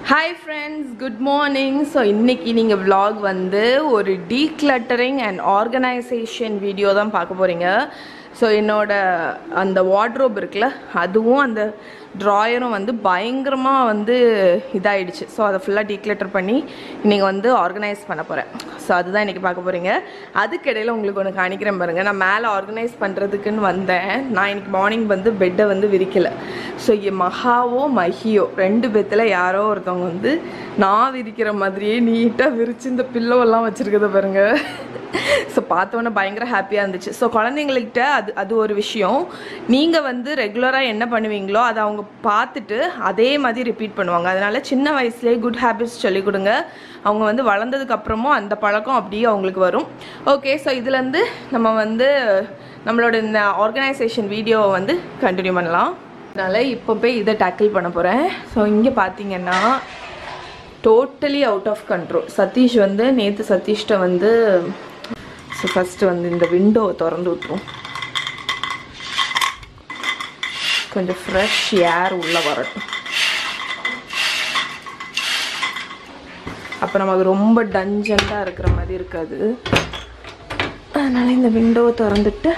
hi friends good morning so இன்னைக்கு நீங்கள் vlog வந்து ஒரு டீக்ளட்டரிங் அண்ட் ஆர்கனைசேஷன் வீடியோ தான் பார்க்க போகிறீங்க ஸோ என்னோட அந்த வார்ட்ரோப் இருக்குல்ல அதுவும் அந்த ட்ராயரும் வந்து பயங்கரமாக வந்து இதாயிடுச்சு ஸோ அதை ஃபுல்லாக டீக்ளட்டர் பண்ணி இன்றைக்கி வந்து ஆர்கனைஸ் பண்ண போகிறேன் ஸோ அதுதான் இன்றைக்கி பார்க்க போகிறீங்க அதுக்கிடையில் உங்களுக்கு ஒன்று காணிக்கிறேன் பாருங்கள் நான் மேலே ஆர்கனைஸ் பண்ணுறதுக்குன்னு வந்தேன் நான் இன்னைக்கு மார்னிங் வந்து பெட்டை வந்து விரிக்கலை ஸோ மகாவோ மஹியோ ரெண்டு பேத்தில் யாரோ ஒருத்தவங்க வந்து நான் விரிக்கிற மாதிரியே நீட்டாக விரித்து இந்த பில்லோவெல்லாம் வச்சுருக்கத பாருங்க ஸோ பார்த்தோன்னே பயங்கர ஹாப்பியாக இருந்துச்சு ஸோ குழந்தைங்கள்கிட்ட அது அது ஒரு விஷயம் நீங்கள் வந்து ரெகுலராக என்ன பண்ணுவீங்களோ அதை அவங்க பார்த்துட்டு அதே மாதிரி ரிப்பீட் பண்ணுவாங்க அதனால சின்ன வயசுலேயே குட் ஹேபிட்ஸ் சொல்லிக் கொடுங்க அவங்க வந்து வளர்ந்ததுக்கு அப்புறமும் அந்த பழக்கம் அப்படியே அவங்களுக்கு வரும் ஓகே ஸோ இதுலேருந்து நம்ம வந்து நம்மளோட இந்த ஆர்கனைசேஷன் வீடியோவை வந்து கண்டினியூ பண்ணலாம் அதனால் இப்போ போய் இதை டேக்கிள் பண்ண போகிறேன் ஸோ இங்கே பார்த்தீங்கன்னா totally out of control Satish வந்து நேற்று சதீஷ்கிட்ட வந்து ஸோ ஃபஸ்ட்டு வந்து இந்த விண்டோவை திறந்து விட்ருவோம் கொஞ்சம் ஃப்ரெஷ் ஏர் உள்ளே வரட்டும் அப்போ நமக்கு ரொம்ப டஞ்சண்டாக இருக்கிற மாதிரி இருக்காது அதனால் இந்த விண்டோவை திறந்துட்டு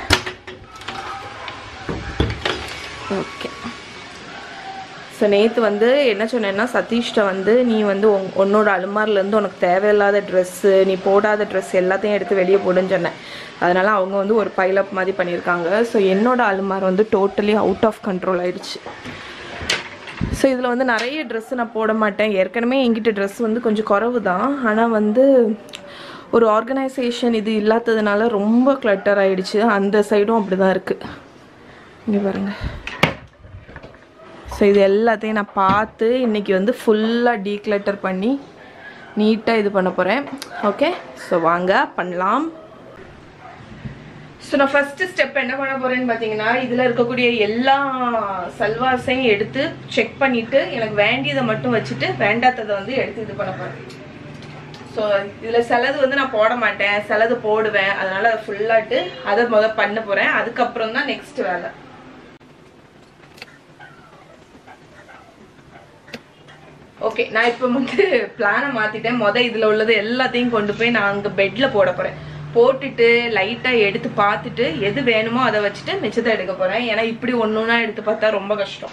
ஓகே ஸோ நேற்று வந்து என்ன சொன்னேன்னா சதீஷ்ட வந்து நீ வந்து உன் உன்னோட அலுமாரிலேருந்து உனக்கு தேவையில்லாத ட்ரெஸ்ஸு நீ போடாத ட்ரெஸ் எல்லாத்தையும் எடுத்து வெளியே போடுன்னு சொன்னேன் அதனால் அவங்க வந்து ஒரு பைலப் மாதிரி பண்ணியிருக்காங்க ஸோ என்னோட அலுமார் வந்து டோட்டலி அவுட் ஆஃப் கண்ட்ரோல் ஆயிடுச்சு ஸோ இதில் வந்து நிறைய ட்ரெஸ்ஸு நான் போட மாட்டேன் ஏற்கனவே என்கிட்ட ட்ரெஸ் வந்து கொஞ்சம் குறவு தான் ஆனால் வந்து ஒரு ஆர்கனைசேஷன் இது இல்லாததுனால ரொம்ப கிளட்டர் ஆயிடுச்சு அந்த சைடும் அப்படி தான் இருக்குது இங்கே பாருங்கள் ஸோ இது எல்லாத்தையும் நான் பார்த்து இன்றைக்கி வந்து ஃபுல்லாக டீக்ளட்டர் பண்ணி நீட்டாக இது பண்ண போகிறேன் ஓகே ஸோ வாங்க பண்ணலாம் ஸோ நான் ஃபஸ்ட்டு ஸ்டெப் என்ன பண்ண போகிறேன்னு பார்த்தீங்கன்னா இதில் இருக்கக்கூடிய எல்லா சல்வார்ஸையும் எடுத்து செக் பண்ணிவிட்டு எனக்கு வேண்டியதை மட்டும் வச்சுட்டு வேண்டாததை வந்து எடுத்து இது பண்ண போகிறேன் ஸோ இதில் சிலது வந்து நான் போட மாட்டேன் சிலது போடுவேன் அதனால் அதை ஃபுல்லாட்டு அதை முத பண்ண போகிறேன் அதுக்கப்புறம் தான் நெக்ஸ்ட் வேலை ஓகே நான் இப்போ வந்து பிளானை மாற்றிட்டேன் மொதல் இதில் உள்ளது எல்லாத்தையும் கொண்டு போய் நான் அங்கே பெட்டில் போட போகிறேன் போட்டுட்டு லைட்டாக எடுத்து பார்த்துட்டு எது வேணுமோ அதை வச்சுட்டு மிச்சத்தை எடுக்க போகிறேன் ஏன்னா இப்படி ஒன்று ஒன்றா எடுத்து பார்த்தா ரொம்ப கஷ்டம்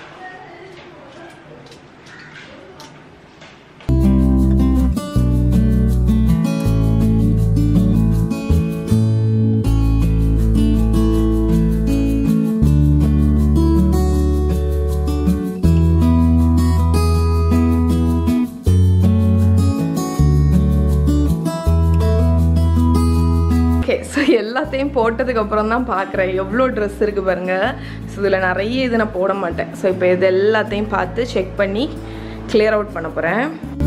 ஓகே ஸோ எல்லாத்தையும் போட்டதுக்கு அப்புறம் தான் பார்க்குறேன் எவ்வளோ ட்ரெஸ் இருக்குது பாருங்கள் ஸோ இதில் நிறைய இது நான் போட மாட்டேன் ஸோ இப்போ இது எல்லாத்தையும் பார்த்து செக் பண்ணி கிளியர் அவுட் பண்ண போகிறேன்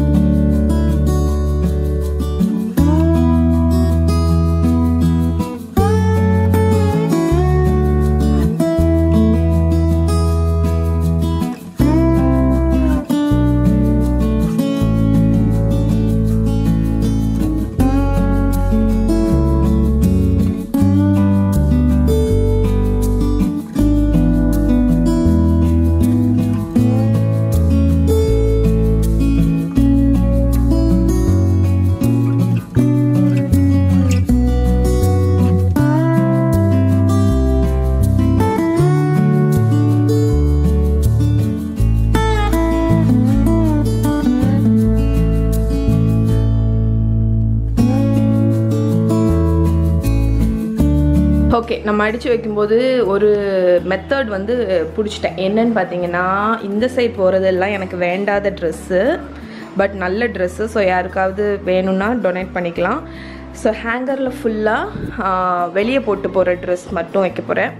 ஓகே நம்ம அடித்து வைக்கும்போது ஒரு மெத்தட் வந்து பிடிச்சிட்டேன் என்னன்னு பார்த்தீங்கன்னா இந்த சைட் போகிறதெல்லாம் எனக்கு வேண்டாத ட்ரெஸ்ஸு பட் நல்ல ட்ரெஸ்ஸு ஸோ யாருக்காவது வேணும்னா டொனேட் பண்ணிக்கலாம் ஸோ ஹேங்கரில் ஃபுல்லாக வெளியே போட்டு போகிற ட்ரெஸ் மட்டும் வைக்க போகிறேன்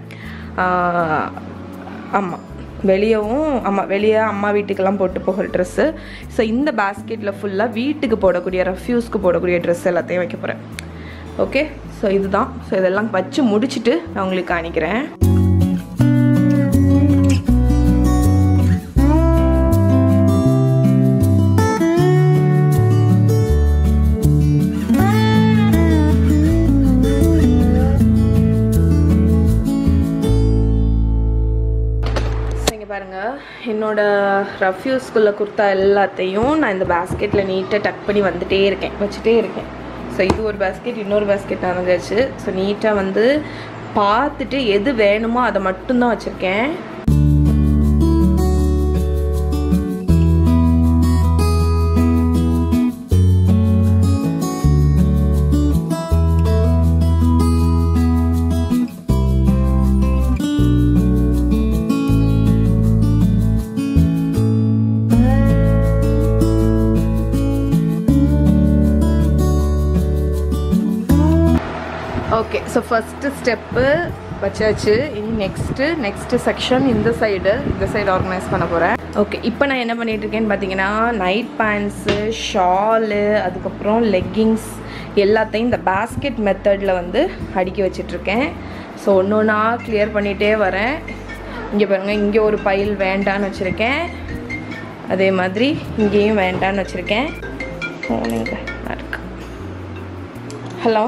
ஆமாம் வெளியவும் ஆமாம் வெளியே அம்மா வீட்டுக்கெல்லாம் போட்டு போகிற ட்ரெஸ்ஸு ஸோ இந்த பேஸ்கெட்டில் ஃபுல்லாக வீட்டுக்கு போடக்கூடிய ரெஃப்யூஸ்க்கு போடக்கூடிய ட்ரெஸ் எல்லாத்தையும் வைக்க போகிறேன் ஓகே ஸோ இதுதான் ஸோ இதெல்லாம் வச்சு முடிச்சுட்டு நான் உங்களுக்கு காணிக்கிறேன் ஸோ இங்கே பாருங்கள் என்னோட ரஃப்யூஸ்குள்ளே குர்த்தா எல்லாத்தையும் நான் இந்த பேஸ்கெட்டில் நீட்டாக டக் பண்ணி வந்துட்டே இருக்கேன் வச்சுட்டே இருக்கேன் ஸோ இது ஒரு பேஸ்கெட் இன்னொரு பேஸ்கெட் நடந்துச்சு ஸோ நீட்டாக வந்து பார்த்துட்டு எது வேணுமோ அதை மட்டும்தான் வச்சுருக்கேன் ஓகே ஸோ ஃபஸ்ட்டு ஸ்டெப்பு வச்சாச்சு இனி நெக்ஸ்ட்டு நெக்ஸ்ட்டு செக்ஷன் இந்த சைடு இந்த சைடு ஆர்கனைஸ் பண்ண போகிறேன் ஓகே இப்போ நான் என்ன பண்ணிட்டு இருக்கேன்னு பார்த்தீங்கன்னா நைட் பேண்ட்ஸு ஷாலு அதுக்கப்புறம் லெக்கிங்ஸ் எல்லாத்தையும் இந்த பேஸ்கெட் மெத்தடில் வந்து அடுக்கி வச்சிட்ருக்கேன் ஸோ ஒன்று ஒன்றா கிளியர் பண்ணிகிட்டே வரேன் இங்கே பாருங்கள் இங்கே ஒரு பைல் வேண்டான்னு வச்சுருக்கேன் அதே மாதிரி இங்கேயும் வேண்டான்னு வச்சுருக்கேன் ஃபோனுங்க இருக்கு ஹலோ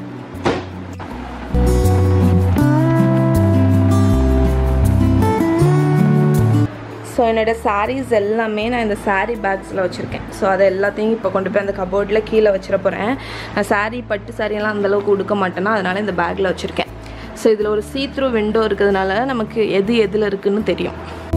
ஸோ என்னோட சாரீஸ் எல்லாமே நான் இந்த சாரீ பேக்ஸில் வச்சுருக்கேன் ஸோ அதை எல்லாத்தையும் இப்போ கொண்டு போய் அந்த கபோர்டில் கீழே வச்சிட போகிறேன் நான் சாரீ பட்டு சாரியெல்லாம் அந்தளவுக்கு கொடுக்க மாட்டேன்னா அதனால் இந்த பேக்கில் வச்சுருக்கேன் ஸோ இதில் ஒரு சீத்ரூ விண்டோ இருக்கிறதுனால நமக்கு எது எதில் இருக்குன்னு தெரியும்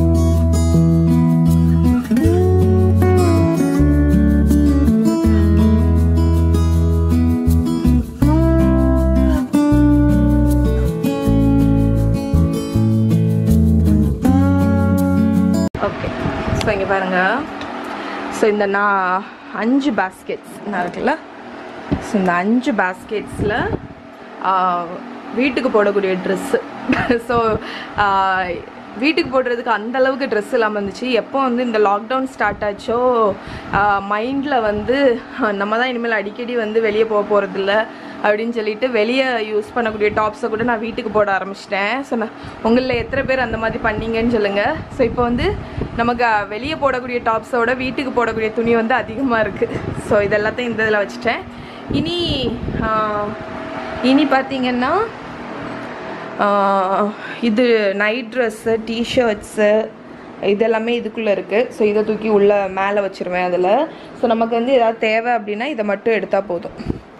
ஓகே ஸோ இங்கே பாருங்கள் ஸோ இந்த நான் அஞ்சு பேஸ்கெட்ஸ் நான் இருக்குல்ல ஸோ இந்த அஞ்சு பேஸ்கெட்ஸில் வீட்டுக்கு போடக்கூடிய ட்ரெஸ்ஸு ஸோ வீட்டுக்கு போடுறதுக்கு அந்த அளவுக்கு ட்ரெஸ் இல்லாமல் இருந்துச்சு எப்போ வந்து இந்த லாக்டவுன் ஸ்டார்ட் ஆச்சோ மைண்டில் வந்து நம்ம தான் இனிமேல் அடிக்கடி வந்து வெளியே போக போகிறதில்ல அப்படின்னு சொல்லிட்டு வெளியே யூஸ் பண்ணக்கூடிய டாப்ஸை கூட நான் வீட்டுக்கு போட ஆரம்பிச்சிட்டேன் ஸோ நான் உங்களில் எத்தனை பேர் அந்த மாதிரி பண்ணீங்கன்னு சொல்லுங்கள் ஸோ இப்போ வந்து நமக்கு வெளியே போடக்கூடிய டாப்ஸோட வீட்டுக்கு போடக்கூடிய துணி வந்து அதிகமாக இருக்குது ஸோ இதெல்லாத்தையும் இந்த இதில் வச்சுட்டேன் இனி இனி பார்த்தீங்கன்னா இது நைட் ட்ரெஸ்ஸு டிஷர்ட்ஸு இதெல்லாமே இதுக்குள்ளே இருக்குது ஸோ இதை தூக்கி உள்ளே மேலே வச்சுருவேன் அதில் ஸோ நமக்கு வந்து எதாவது தேவை அப்படின்னா இதை மட்டும் எடுத்தால் போதும்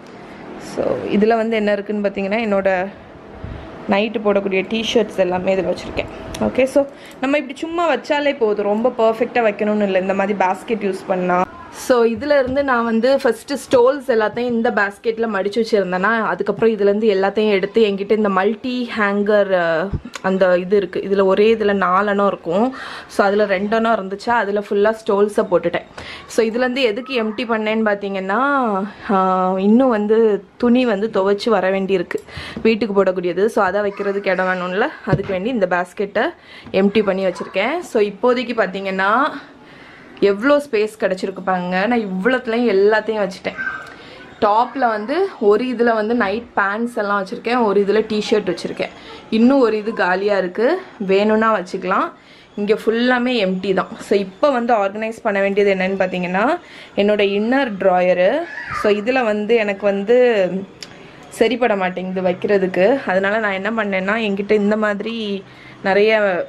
ஸோ இதில் வந்து என்ன இருக்குதுன்னு பார்த்தீங்கன்னா என்னோடய நைட்டு போடக்கூடிய டிஷர்ட்ஸ் எல்லாமே இதில் வச்சுருக்கேன் ஓகே ஸோ நம்ம இப்படி சும்மா வச்சாலே போதும் ரொம்ப பர்ஃபெக்டாக வைக்கணும்னு இல்லை இந்த மாதிரி பேஸ்கெட் யூஸ் பண்ணால் ஸோ இதில் இருந்து நான் வந்து ஃபஸ்ட்டு ஸ்டோல்ஸ் எல்லாத்தையும் இந்த பேஸ்கெட்டில் மடித்து வச்சுருந்தேன்னா அதுக்கப்புறம் இதுலேருந்து எல்லாத்தையும் எடுத்து என்கிட்ட இந்த மல்டி ஹேங்கர் அந்த இது இருக்குது இதில் ஒரே இதில் நாலெண்ணம் இருக்கும் ஸோ அதில் ரெண்டெண்ணம் இருந்துச்சா அதில் ஃபுல்லாக ஸ்டோல்ஸை போட்டுட்டேன் ஸோ இதுலேருந்து எதுக்கு எம்டி பண்ணேன்னு பார்த்தீங்கன்னா இன்னும் வந்து துணி வந்து துவைச்சி வர வேண்டியிருக்கு வீட்டுக்கு போடக்கூடியது ஸோ அதை வைக்கிறதுக்கு இடம் வேணும்ல அதுக்கு வேண்டி இந்த பேஸ்கெட்டை எம்டி பண்ணி வச்சுருக்கேன் ஸோ இப்போதைக்கு பார்த்தீங்கன்னா எவ்வளோ ஸ்பேஸ் கிடச்சிருக்கு பாருங்க நான் இவ்வளோத்துலேயும் எல்லாத்தையும் வச்சுட்டேன் டாப்பில் வந்து ஒரு இதில் வந்து நைட் பேண்ட்ஸ் எல்லாம் வச்சுருக்கேன் ஒரு இதில் டிஷர்ட் வச்சுருக்கேன் இன்னும் ஒரு இது காலியாக இருக்குது வேணும்னா வச்சுக்கலாம் இங்கே ஃபுல்லாமே எம்டி தான் ஸோ இப்போ வந்து ஆர்கனைஸ் பண்ண வேண்டியது என்னென்னு பார்த்தீங்கன்னா என்னோடய இன்னர் ட்ராயரு ஸோ இதில் வந்து எனக்கு வந்து சரிப்பட மாட்டேங்குது வைக்கிறதுக்கு அதனால் நான் என்ன பண்ணேன்னா என்கிட்ட இந்த மாதிரி நிறைய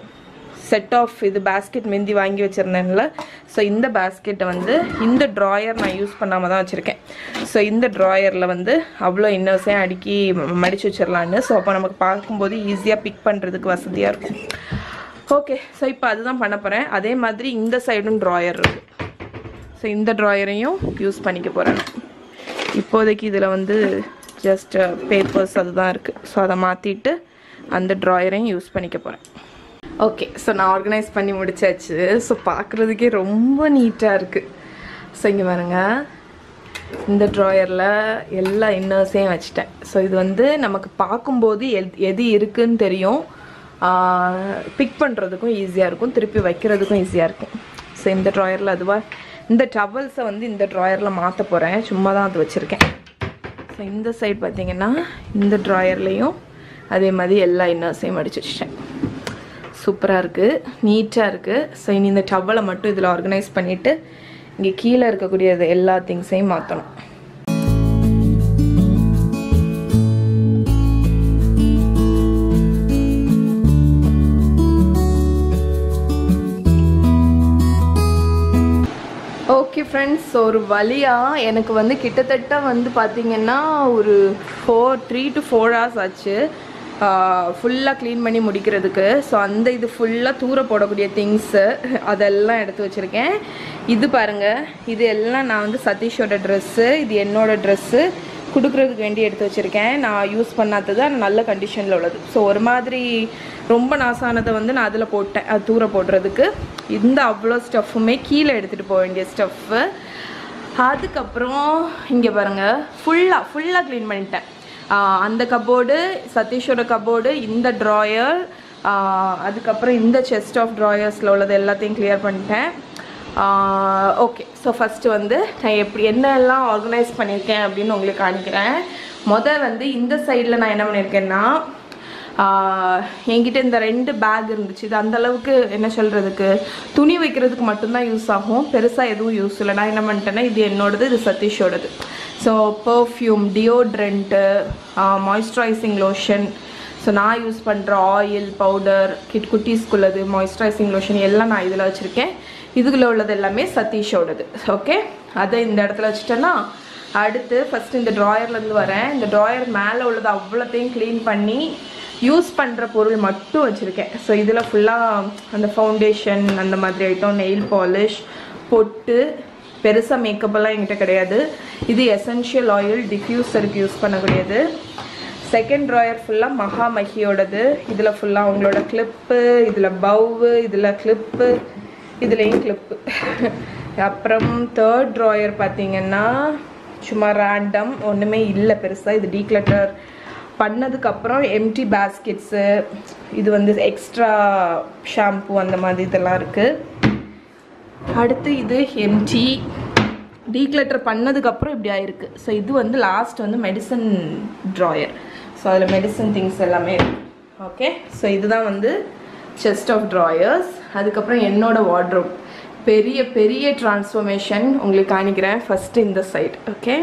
செட் ஆஃப் இது பேஸ்கெட் மெந்தி வாங்கி வச்சுருந்தேன்ல ஸோ இந்த பேஸ்கெட்டை வந்து இந்த ட்ராயர் நான் யூஸ் பண்ணாமல் தான் வச்சுருக்கேன் ஸோ இந்த ட்ராயரில் வந்து அவ்வளோ இன்னர்ஸையும் அடுக்கி மடித்து வச்சிடலான்னு ஸோ அப்போ நமக்கு பார்க்கும்போது ஈஸியாக பிக் பண்ணுறதுக்கு வசதியாக இருக்கும் ஓகே ஸோ இப்போ அதுதான் பண்ண போகிறேன் அதே மாதிரி இந்த சைடும் ட்ராயர் இருக்குது ஸோ இந்த ட்ராயரையும் யூஸ் பண்ணிக்க போகிறேன் இப்போதைக்கு இதில் வந்து ஜஸ்ட் பேப்பர்ஸ் அதுதான் இருக்குது ஸோ அதை மாற்றிட்டு அந்த ட்ராயரையும் யூஸ் பண்ணிக்க போகிறேன் ஓகே ஸோ நான் ஆர்கனைஸ் பண்ணி முடிச்சாச்சு ஸோ பார்க்குறதுக்கே ரொம்ப நீட்டாக இருக்குது ஸோ இங்கே பாருங்க இந்த ட்ராயரில் எல்லா இன்னர்ஸையும் வச்சுட்டேன் ஸோ இது வந்து நமக்கு பார்க்கும்போது எத் எது இருக்குன்னு தெரியும் பிக் பண்ணுறதுக்கும் ஈஸியாக இருக்கும் திருப்பி வைக்கிறதுக்கும் ஈஸியாக இருக்கும் ஸோ இந்த ட்ராயரில் அதுவாக இந்த டவல்ஸை வந்து இந்த ட்ராயரில் மாற்ற போகிறேன் சும்மா தான் அது வச்சுருக்கேன் ஸோ இந்த சைட் பார்த்தீங்கன்னா இந்த ட்ராயர்லேயும் அதே மாதிரி எல்லா இன்னர்ஸையும் மடிச்சு வச்சுட்டேன் சூப்பராக இருக்குது நீட்டாக இருக்குது ஸோ இனி இந்த டவலை மட்டும் இதில் ஆர்கனைஸ் பண்ணிவிட்டு இங்கே கீழே இருக்கக்கூடியது எல்லா திங்ஸையும் மாற்றணும் ஓகே ஃப்ரெண்ட்ஸ் ஒரு வழியாக எனக்கு வந்து கிட்டத்தட்ட வந்து பார்த்தீங்கன்னா ஒரு four three to four hours ஆச்சு ஃபுல்லாக க்ளீன் பண்ணி முடிக்கிறதுக்கு ஸோ அந்த இது ஃபுல்லாக தூர போடக்கூடிய திங்ஸு அதெல்லாம் எடுத்து வச்சுருக்கேன் இது பாருங்கள் இது எல்லாம் நான் வந்து சதீஷோட ட்ரெஸ்ஸு இது என்னோட ட்ரெஸ்ஸு கொடுக்குறதுக்கு வேண்டி எடுத்து வச்சுருக்கேன் நான் யூஸ் பண்ணாதது அது நல்ல கண்டிஷனில் உள்ளது ஸோ ஒரு மாதிரி ரொம்ப நாசானதை வந்து நான் அதில் போட்டேன் அது தூர போடுறதுக்கு இந்த அவ்வளோ ஸ்டஃப்புமே கீழே எடுத்துகிட்டு போக வேண்டிய ஸ்டஃப்பு அதுக்கப்புறம் இங்கே பாருங்கள் ஃபுல்லாக ஃபுல்லாக க்ளீன் பண்ணிட்டேன் ஆஹ் அந்த கபோர்டு சதீஷோட கபோர்டு இந்த ட்ராயர் அதுக்கப்புறம் இந்த செஸ்ட் ஆஃப் ட்ராயர்ஸில் உள்ளது எல்லாத்தையும் கிளியர் பண்ணிட்டேன் ஓகே ஸோ ஃபஸ்ட்டு வந்து நான் எப்படி என்னெல்லாம் ஆர்கனைஸ் பண்ணியிருக்கேன் அப்படின்னு உங்களுக்கு காணிக்கிறேன் மொதல் வந்து இந்த சைடில் நான் என்ன பண்ணியிருக்கேன்னா ஆஹ் என்கிட்ட இந்த ரெண்டு பேக் இருந்துச்சு இது அந்த அளவுக்கு என்ன சொல்கிறதுக்கு துணி வைக்கிறதுக்கு மட்டும்தான் யூஸ் ஆகும் பெருசாக எதுவும் யூஸ் இல்லை நான் என்ன பண்ணிட்டேன்னா இது என்னோடது இது சதீஷோடது so perfume deodorant moisturising lotion so நான் யூஸ் பண்ணுற ஆயில் பவுடர் கிட் குட்டீஸ்க்குள்ளது மாய்ஸ்சரைசிங் லோஷன் எல்லாம் நான் இதில் வச்சுருக்கேன் இதுக்குள்ள உள்ளது எல்லாமே சதீஷோடது ஓகே அதை இந்த இடத்துல வச்சுட்டேன்னா அடுத்து ஃபஸ்ட்டு இந்த ட்ராயர்லேருந்து வரேன் இந்த ட்ராயர் மேலே உள்ளது அவ்வளோத்தையும் க்ளீன் பண்ணி யூஸ் பண்ணுற பொருள் மட்டும் வச்சுருக்கேன் ஸோ இதில் ஃபுல்லாக அந்த ஃபவுண்டேஷன் அந்த மாதிரி ஐட்டம் நெயில் பாலிஷ் பொட்டு பெருசாக மேக்கப்பெல்லாம் என்கிட்ட கிடையாது இது எசென்ஷியல் ஆயில் டிஃப்யூசருக்கு யூஸ் பண்ணக்கூடியது செகண்ட் ட்ராயர் ஃபுல்லாக மகா மஹியோடது இதில் ஃபுல்லாக அவங்களோட கிளிப்பு இதில் பவ்வு இதில் கிளிப்பு இதுலேயும் கிளிப்பு அப்புறம் தேர்ட் ட்ராயர் பார்த்தீங்கன்னா சும்மா ரேண்டம் ஒன்றுமே இல்லை பெருசாக இது டீக்ளட்டர் பண்ணதுக்கப்புறம் எம்டி பேஸ்கெட்ஸு இது வந்து எக்ஸ்ட்ரா ஷாம்பு அந்த மாதிரி இதெல்லாம் இருக்குது அடுத்து இது எம்டி டீக்ளட்டர் பண்ணதுக்கப்புறம் இப்படி ஆயிருக்கு ஸோ இது வந்து லாஸ்ட் வந்து மெடிசன் ட்ராயர் ஸோ அதில் மெடிசன் திங்ஸ் எல்லாமே இருக்கு ஓகே ஸோ இதுதான் வந்து செஸ்ட் ஆஃப் ட்ராயர்ஸ் அதுக்கப்புறம் என்னோட வார்ட்ரோப் பெரிய பெரிய டிரான்ஸ்ஃபர்மேஷன் உங்களுக்கு காணிக்கிறேன் ஃபஸ்ட்டு இந்த சைட் ஓகே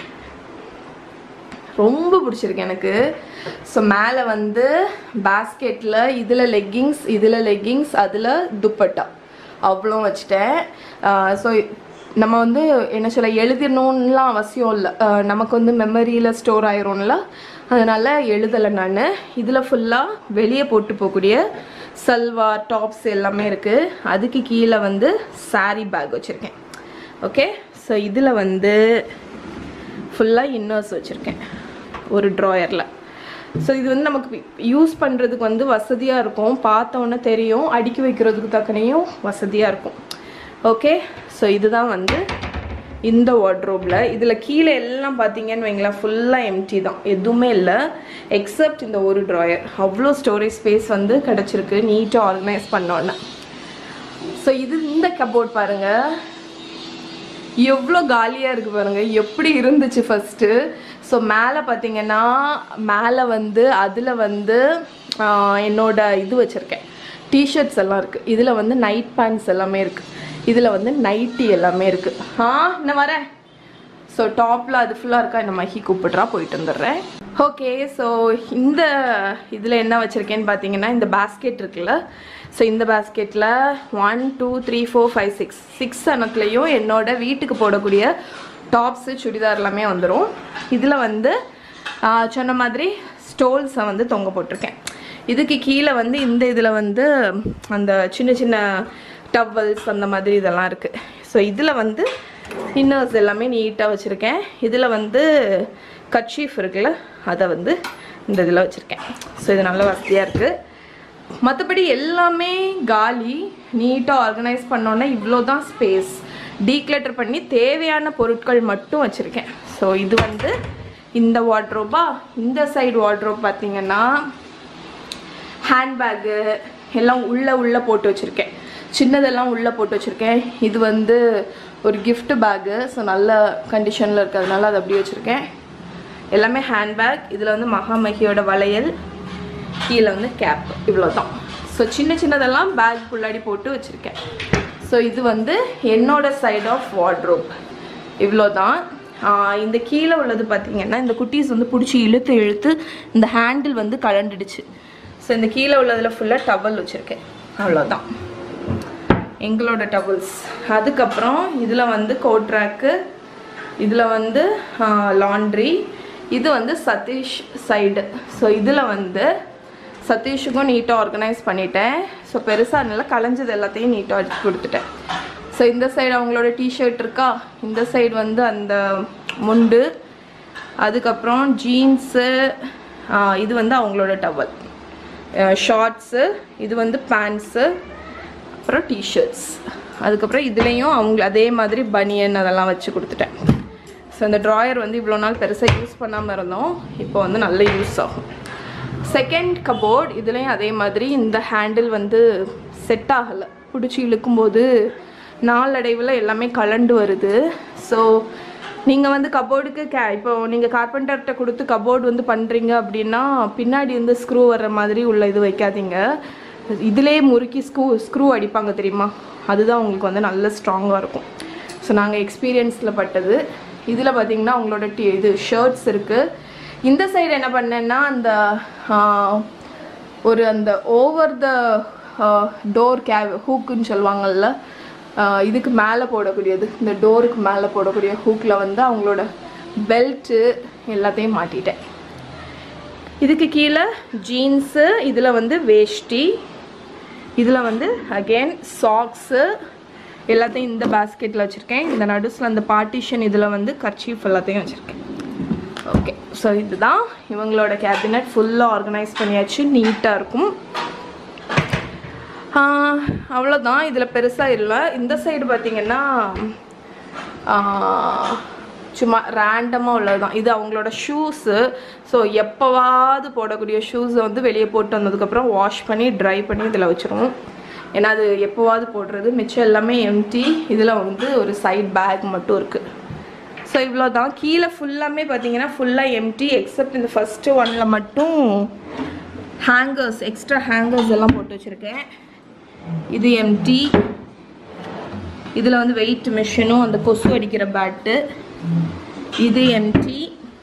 ரொம்ப பிடிச்சிருக்கு எனக்கு ஸோ மேலே வந்து பேஸ்கெட்டில் இதில் லெக்கிங்ஸ் இதில் லெக்கிங்ஸ் அதில் துப்பட்டா அவ்வளோ வச்சுட்டேன் ஸோ நம்ம வந்து என்ன சொல்ல எழுதணும்லாம் அவசியம் இல்லை நமக்கு வந்து மெமரியில் ஸ்டோர் ஆயிரும்ல அதனால் எழுதலை நான் இதில் ஃபுல்லாக வெளியே போட்டு போகக்கூடிய சல்வா டாப்ஸ் எல்லாமே இருக்குது அதுக்கு கீழே வந்து saree பேக் வச்சுருக்கேன் ஓகே ஸோ இதில் வந்து ஃபுல்லாக இன்னர்ஸ் வச்சுருக்கேன் ஒரு ட்ராயரில் ஸோ இது வந்து நமக்கு யூஸ் பண்ணுறதுக்கு வந்து வசதியாக இருக்கும் பார்த்தோன்னே தெரியும் அடுக்கி வைக்கிறதுக்கு தக்கனையும் வசதியாக இருக்கும் ஓகே ஸோ இதுதான் வந்து இந்த வார்ட்ரோபில் இதில் கீழே எல்லாம் பார்த்தீங்கன்னு வைங்களேன் ஃபுல்லாக எம்டி தான் எதுவுமே இல்லை எக்ஸப்ட் இந்த ஒரு ட்ராயர் அவ்வளோ ஸ்டோரேஜ் ஸ்பேஸ் வந்து கிடச்சிருக்கு நீட்டாக ஆர்கனைஸ் பண்ணோன்னே ஸோ இது இந்த கபோர்ட் பாருங்கள் எவ்வளோ காலியாக இருக்குது பாருங்க எப்படி இருந்துச்சு ஃபஸ்ட்டு ஸோ மேலே பார்த்தீங்கன்னா மேலே வந்து அதில் வந்து ஆஹ், என்னோட இது வச்சுருக்கேன் டிஷர்ட்ஸ் எல்லாம் இருக்குது இதில் வந்து நைட் பேண்ட்ஸ் எல்லாமே இருக்குது இதில் வந்து நைட்டி எல்லாமே இருக்குது ஆ இன்னும் வரேன் ஸோ டாப்பில் அது ஃபுல்லாக இருக்கா இந்த மஹி கூப்பிட்றா போயிட்டு வந்துடுறேன் ஓகே ஸோ இந்த இதில் என்ன வச்சுருக்கேன்னு பார்த்தீங்கன்னா இந்த பேஸ்கெட் இருக்குல்ல ஸோ இந்த பேஸ்கெட்டில் one two three four five six six அனத்துலேயும் என்னோட வீட்டுக்கு போடக்கூடிய டாப்ஸு சுடிதார் எல்லாமே வந்துடும் இதில் வந்து ஆ, சொன்ன மாதிரி ஸ்டோல்ஸை வந்து தொங்க போட்டிருக்கேன் இதுக்கு கீழே வந்து இந்த இதில் வந்து அந்த சின்ன சின்ன டவல்ஸ் அந்த மாதிரி இதெல்லாம் இருக்குது ஸோ இதில் வந்து இன்னர்ஸ் எல்லாமே நீட்டாக வச்சுருக்கேன் இதில் வந்து கட்ஷீஃப் இருக்குல்ல அதை வந்து இந்த இதில் வச்சுருக்கேன் ஸோ இது நல்ல வசதியாக இருக்குது மற்றபடி எல்லாமே காலி நீட்டாக ஆர்கனைஸ் பண்ணோன்னே இவ்வளோ தான் ஸ்பேஸ் டீக்ளட்டர் பண்ணி தேவையான பொருட்கள் மட்டும் வச்சுருக்கேன் ஸோ இது வந்து இந்த வார்ட்ரோபா இந்த சைடு வார்ட்ரோப் பார்த்தீங்கன்னா ஹேண்ட்பேக்கு எல்லாம் உள்ளே உள்ளே போட்டு வச்சுருக்கேன் சின்னதெல்லாம் உள்ளே போட்டு வச்சுருக்கேன் இது வந்து ஒரு gift பேக்கு ஸோ நல்ல கண்டிஷனில் இருக்கிறதுனால அதை அப்படியே வச்சுருக்கேன் எல்லாமே ஹேண்ட்பேக் இதில் வந்து மகாமகியோட வளையல் கீழே வந்து கேப் இவ்வளோ தான் ஸோ சின்ன சின்னதெல்லாம் பேக் உள்ளாடி போட்டு வச்சுருக்கேன் ஸோ இது வந்து என்னோட சைட் ஆஃப் வார்ட்ரோப் இவ்வளோ தான் இந்த கீழே உள்ளது பார்த்தீங்கன்னா இந்த குட்டீஸ் வந்து பிடிச்சி இழுத்து இழுத்து இந்த ஹேண்டில் வந்து கலண்டுடுச்சு ஸோ இந்த கீழே உள்ளதில் ஃபுல்லாக டவல் வச்சுருக்கேன் அவ்வளோதான் எங்களோட டபுள்ஸ் அதுக்கப்புறம் இதில் வந்து கோட் ட்ராக்கு இதில் வந்து லாண்ட்ரி இது வந்து சதீஷ் சைடு ஸோ இதில் வந்து சதீஷுக்கும் நீட்டாக ஆர்கனைஸ் பண்ணிட்டேன் ஸோ பெருசாக அதனால கலைஞ்சது எல்லாத்தையும் நீட்டாக அடிச்சு கொடுத்துட்டேன் ஸோ இந்த சைடு அவங்களோட டிஷர்ட் இருக்கா இந்த சைடு வந்து அந்த முண்டு அதுக்கப்புறம் ஜீன்ஸு இது வந்து அவங்களோட டவல் ஷார்ட்ஸு இது வந்து பேண்ட்ஸு அப்புறம் டிஷர்ட்ஸ் அதுக்கப்புறம் இதுலேயும் அவங்க அதே மாதிரி பனியன் அதெல்லாம் வச்சு கொடுத்துட்டேன் ஸோ இந்த ட்ராயர் வந்து இவ்வளோ நாள் பெருசாக யூஸ் பண்ணாமல் இருந்தோம் இப்போ வந்து நல்ல யூஸ் ஆகும் செகண்ட் கபோர்ட் இதுலேயும் அதே மாதிரி இந்த ஹேண்டில் வந்து செட் ஆகலை பிடிச்சி இழுக்கும்போது நாளடைவில் எல்லாமே கலண்டு வருது ஸோ நீங்கள் வந்து கபோர்டுக்கு கே இப்போ நீங்கள் கார்பெண்டர்கிட்ட கொடுத்து கபோர்டு வந்து பண்ணுறீங்க அப்படின்னா பின்னாடி வந்து ஸ்க்ரூ வர்ற மாதிரி உள்ள இது வைக்காதீங்க இதிலே முறுக்கி ஸ்க்ரூ ஸ்க்ரூ அடிப்பாங்க தெரியுமா அதுதான் உங்களுக்கு வந்து நல்ல ஸ்ட்ராங்காக இருக்கும் ஸோ நாங்கள் எக்ஸ்பீரியன்ஸில் பட்டது இதில் பார்த்தீங்கன்னா உங்களோட டி இது ஷர்ட்ஸ் இருக்குது இந்த சைடு என்ன பண்ணேன்னா அந்த ஆஹ், ஒரு அந்த ஓவர் த டோர் கேவ் ஹூக்குன்னு சொல்லுவாங்கல்ல ஆஹ், இதுக்கு மேலே போடக்கூடியது இந்த டோருக்கு மேலே போடக்கூடிய ஹூக்கில் வந்து அவங்களோட பெல்ட்டு எல்லாத்தையும் மாட்டிட்டேன் இதுக்கு கீழே ஜீன்ஸு இதில் வந்து வேஷ்டி இதில் வந்து அகெயின் சாக்ஸு எல்லாத்தையும் இந்த பேஸ்கெட்டில் வச்சுருக்கேன் இந்த நடுஸில் அந்த பார்ட்டிஷன் இதில் வந்து கர்ச்சீஃப் எல்லாத்தையும் வச்சுருக்கேன் ஓகே ஸோ இதுதான் இவங்களோட கேபினட் ஃபுல்லாக ஆர்கனைஸ் பண்ணியாச்சு நீட்டாக இருக்கும் ஆஹ், அவ்வளோதான் இதில் பெருசாக இல்லை இந்த சைடு பார்த்தீங்கன்னா ஆஹ், சும்மா ரேண்டமாக உள்ளது தான் இது அவங்களோட ஷூஸு ஸோ எப்போவாவது போடக்கூடிய ஷூஸை வந்து வெளியே போட்டு வந்ததுக்கப்புறம் வாஷ் பண்ணி ட்ரை பண்ணி இதில் வச்சுருவோம் ஏன்னா அது எப்போவாவது போடுறது மிச்சம் எல்லாமே எம்டி இதில் வந்து ஒரு சைட் பேக் மட்டும் இருக்குது ஸோ இவ்வளோ தான் கீழே ஃபுல்லாமே பார்த்தீங்கன்னா ஃபுல்லாக எம்டி எக்ஸப்ட் இந்த ஃபஸ்ட்டு ஒன்னில் மட்டும் ஹேங்கர்ஸ் எக்ஸ்ட்ரா ஹேங்கர்ஸ் எல்லாம் போட்டு வச்சுருக்கேன் இது எம்டி இதில் வந்து வெயிட் மிஷினும் அந்த கொசு அடிக்கிற பேட்டு இது எம்டி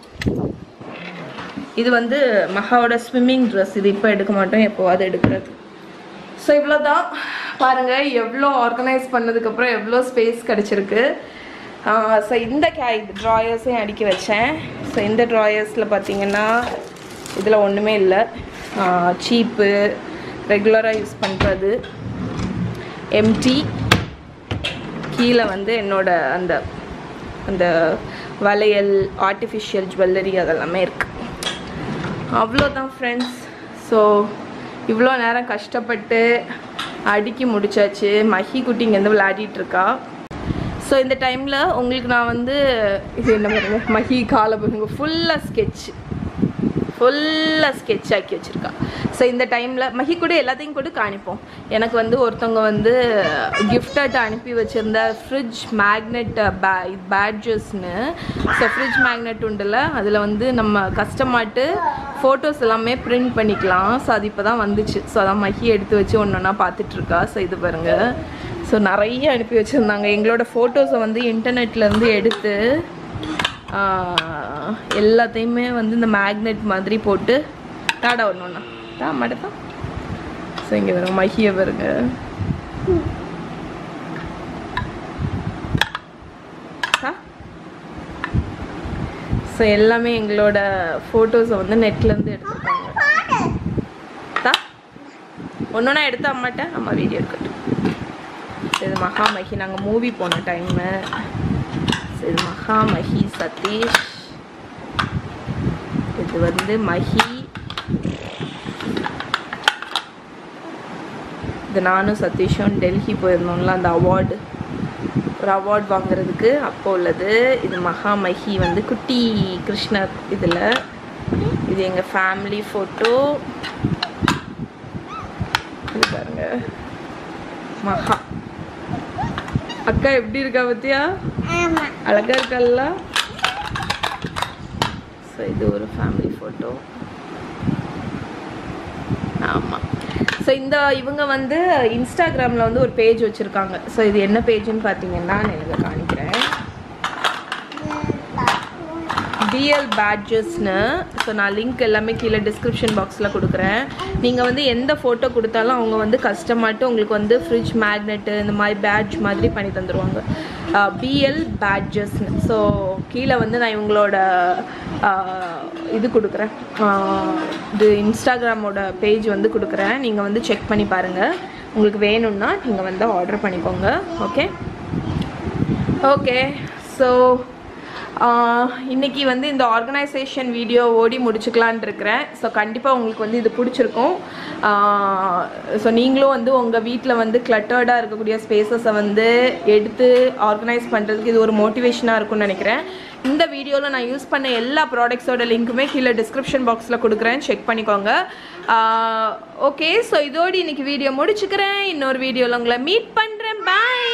இது வந்து மகாவோட ஸ்விம்மிங் ட்ரெஸ் இது இப்போ எடுக்க மாட்டோம் எப்போவாது எடுக்கிறது ஸோ இவ்வளோ தான் பாருங்கள் எவ்வளோ ஆர்கனைஸ் பண்ணதுக்கப்புறம் எவ்வளோ ஸ்பேஸ் கிடச்சிருக்கு ஸோ இந்த கே இது ட்ராயர்ஸையும் அடுக்கி வச்சேன் ஸோ இந்த ட்ராயர்ஸில் பார்த்தீங்கன்னா இதில் ஒன்றுமே இல்லை சீப்பு ரெகுலராக யூஸ் பண்ணுறது எம்டி கீழே வந்து என்னோட அந்த அந்த வளையல் ஆர்டிஃபிஷியல் ஜுவல்லரி அதெல்லாமே இருக்குது அவ்வளோதான் ஃப்ரெண்ட்ஸ் ஸோ இவ்வளோ நேரம் கஷ்டப்பட்டு அடுக்கி முடிச்சாச்சு மஹி குட்டி இங்கேருந்து விளையாடிட்டு இருக்கா ஸோ இந்த டைமில் உங்களுக்கு நான் வந்து இது என்ன பாருங்க மஹி காலை பாருங்க ஃபுல்லாக ஸ்கெட்ச் ஃபுல்லாக ஸ்கெட்ச் ஆக்கி வச்சுருக்கா ஸோ இந்த டைமில் மஹி கூட எல்லாத்தையும் கூட காணிப்போம் எனக்கு வந்து ஒருத்தவங்க வந்து கிஃப்டட் அனுப்பி வச்சுருந்த ஃப்ரிட்ஜ் மேக்னெட் பே பேட்ஜஸ்னு ஸோ ஃப்ரிட்ஜ் மேக்னெட் உண்டுல அதில் வந்து நம்ம கஸ்டமாட்டு ஃபோட்டோஸ் எல்லாமே பிரிண்ட் பண்ணிக்கலாம் ஸோ அது இப்போ தான் வந்துச்சு ஸோ அதான் மஹி எடுத்து வச்சு ஒன்று ஒன்றா பார்த்துட்ருக்கா ஸோ இது பாருங்கள் ஸோ நிறைய அனுப்பி வச்சுருந்தாங்க எங்களோட ஃபோட்டோஸை வந்து இன்டர்நெட்லேருந்து எடுத்து ஆஹ், எல்லாத்தையுமே வந்து இந்த மேக்னெட் மாதிரி போட்டு தாடா ஒன்று ஒன்றா தா மாட்டா ஸோ இங்கே வருங்க மஹியை வருங்க ஸோ எல்லாமே எங்களோட ஃபோட்டோஸை வந்து நெட்லேருந்து எடுத்துருக்காங்க தா ஒன்று ஒன்றா எடுத்து அம்மாட்ட அம்மா வீடியோ எடுக்கட்டும் ஸோ இது மகாமகி நாங்கள் மூவி போன டைமு ஸோ இது மகாமகி சதீஷ் இது வந்து மஹி இது நானும் சதீஷும் டெல்லி போயிருந்தோம்ல அந்த அவார்டு ஒரு அவார்ட் வாங்குறதுக்கு அப்போ உள்ளது இது மகாமகி வந்து குட்டி கிருஷ்ணர் இதில் இது எங்கள் ஃபேமிலி ஃபோட்டோ இது பாருங்க மகா அக்கா எப்படி இருக்கா பத்தியா அழகா இருக்கல்ல ஸோ இது ஒரு ஃபேமிலி ஃபோட்டோ ஆமாம் ஸோ இந்த இவங்க வந்து இன்ஸ்டாகிராமில் வந்து ஒரு பேஜ் வச்சுருக்காங்க ஸோ இது என்ன பேஜ்னு பார்த்தீங்கன்னா நான் எனக்கு காணிக்கிறேன் பிஎல் பேட்ஜஸ்னு ஸோ நான் லிங்க் எல்லாமே கீழே டிஸ்கிரிப்ஷன் பாக்ஸில் கொடுக்குறேன் நீங்கள் வந்து எந்த ஃபோட்டோ கொடுத்தாலும் அவங்க வந்து கஸ்டமாட்டு உங்களுக்கு வந்து ஃப்ரிட்ஜ் மேக்னெட்டு இந்த மாதிரி பேட்ஜ் மாதிரி பண்ணி தந்துடுவாங்க பிஎல் பேட்ஜஸ்னு ஸோ கீழே வந்து நான் இவங்களோட ஆஹ், இது கொடுக்குறேன் ஆஹ், இது இன்ஸ்டாகிராமோட பேஜ் வந்து கொடுக்குறேன் நீங்கள் வந்து செக் பண்ணி பாருங்கள் உங்களுக்கு வேணும்னா நீங்கள் வந்து ஆர்டர் பண்ணிக்கோங்க ஓகே ஓகே ஸோ இன்னைக்கு வந்து இந்த ஆர்கனைசேஷன் வீடியோ ஓடி முடிச்சுக்கலான் இருக்கிறேன் ஸோ கண்டிப்பாக உங்களுக்கு வந்து இது பிடிச்சிருக்கும் ஸோ நீங்களும் வந்து உங்கள் வீட்டில் வந்து கிளட்டர்டாக இருக்கக்கூடிய ஸ்பேசஸை வந்து எடுத்து ஆர்கனைஸ் பண்ணுறதுக்கு இது ஒரு மோட்டிவேஷனாக இருக்கும்னு நினைக்கிறேன் இந்த வீடியோவில் நான் யூஸ் பண்ண எல்லா ப்ராடக்ட்ஸோட லிங்க்குமே கீழே டிஸ்கிரிப்ஷன் பாக்ஸில் கொடுக்குறேன் செக் பண்ணிக்கோங்க ஓகே ஸோ இதோடு இன்னைக்கு வீடியோ முடிச்சுக்கிறேன் இன்னொரு வீடியோவில் உங்களை மீட் பண்ணுறேன் பாய்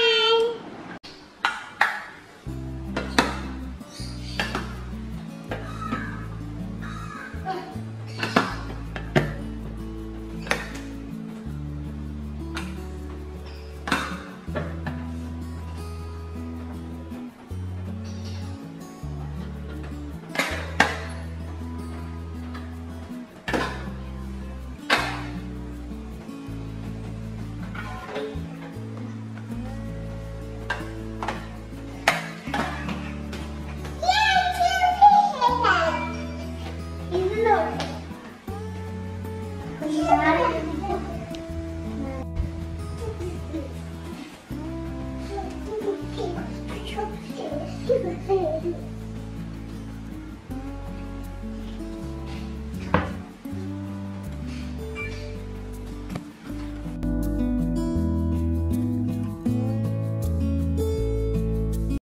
ഇതിലോ